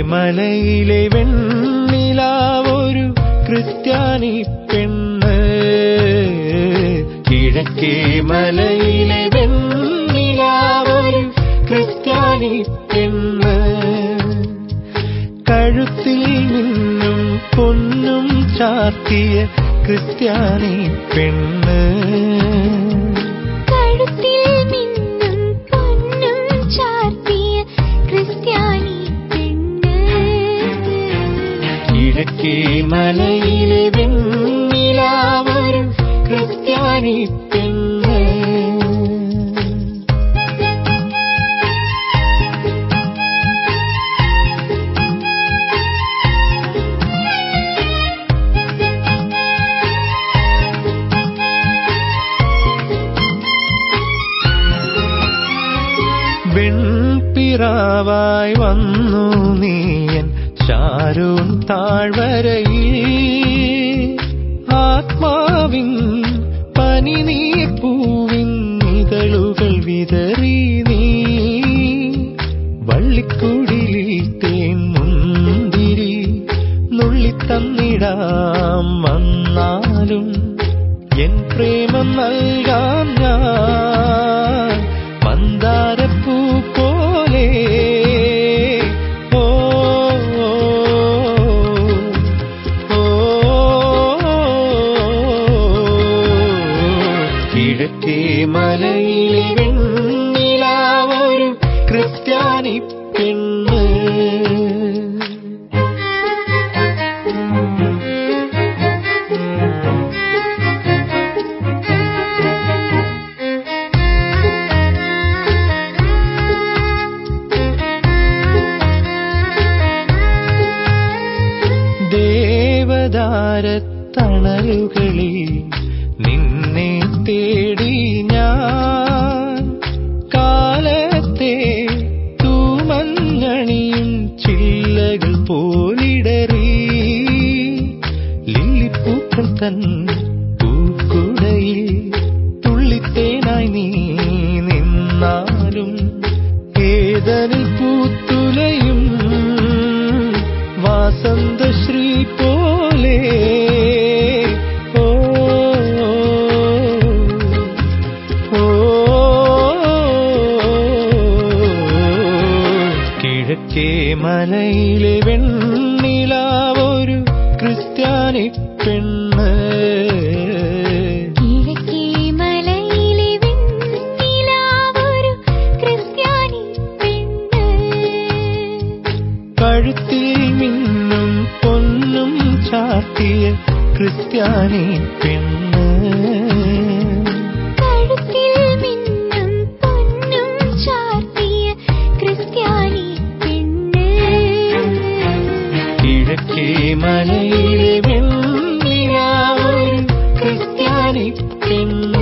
മലയിലെ വെണ്ണിലാവൊരു ക്രിസ്ത്യാനി പെണ്ണ് കിഴക്കേ മലയിലെ വെണ്ണിലാവൊരു ക്രിസ്ത്യാനി പെണ്ണ് കഴുത്തിൽ നിന്നും പൊന്നും ചാർത്തിയ ക്രിസ്ത്യാനി പെണ്ണ് കഴുത്തിൽ മിന്നും പൊന്നും ചാർത്തിയ ക്രിസ്ത്യാനി പെണ്ണ് കിഴക്കേ മലയിലെ വെണ്ണിലാവൊരു ക്രിസ്ത്യാനി പെണ്ണ് വെൺപിറാവായി വന്നു നീയൻ ചാരും താഴ്വരയിൽ ആത്മാവിൻ പനി നീ പൂവിൻ ഇതളുകൾ വിതറി നീ വള്ളിക്കുടിലിൽ തേൻ മുന്തിരി നുള്ളിത്തന്നിടാം വന്നാലും എൻ പ്രേമം നൽകാം ഞാൻ മന്ദാരപ്പൂ പോലെ ഓ ഓ, ഓ, കിഴക്കേ മലയിലെ വെണ്ണിലാവൊരു ക്രിസ്ത്യാനി പെണ്ണ് ദേവദാരത്തണലുകളിൽ നിന്നെ തേടി ഞാൻ കാലത്തെ തൂമഞ്ഞണിയും ചില്ലകൾ പോലിടറി ലില്ലിപ്പൂക്കൾ തൻ പൂക്കുടയിൽ തുള്ളിത്തേനായി നീ നിന്നാലും ഏതനിൽ പൂത്തുലയും വാസന്തശ്രീ പോലെ ഓ ഓ, കിഴക്കേ മലയിലെ വെണ്ണിലാവൊരു ക്രിസ്ത്യാനി പെണ്ണ് കിഴക്കേ മലയിലെ വെണ്ണിലാവൊരു ക്രിസ്ത്യാനി പെണ്ണ് കഴുത്തിൽ മിന്നും പൊന്നും ചാർത്തിയ ക്രിസ്ത്യാനി പെണ്ണ് കഴുത്തിൽ മിന്നും പൊന്നും ചാർത്തിയ ക്രിസ്ത്യാനി പെണ്ണ് കിഴക്കേ മലയിലെ വെണ്ണിലാവൊരു ക്രിസ്ത്യാനി പെണ്ണ്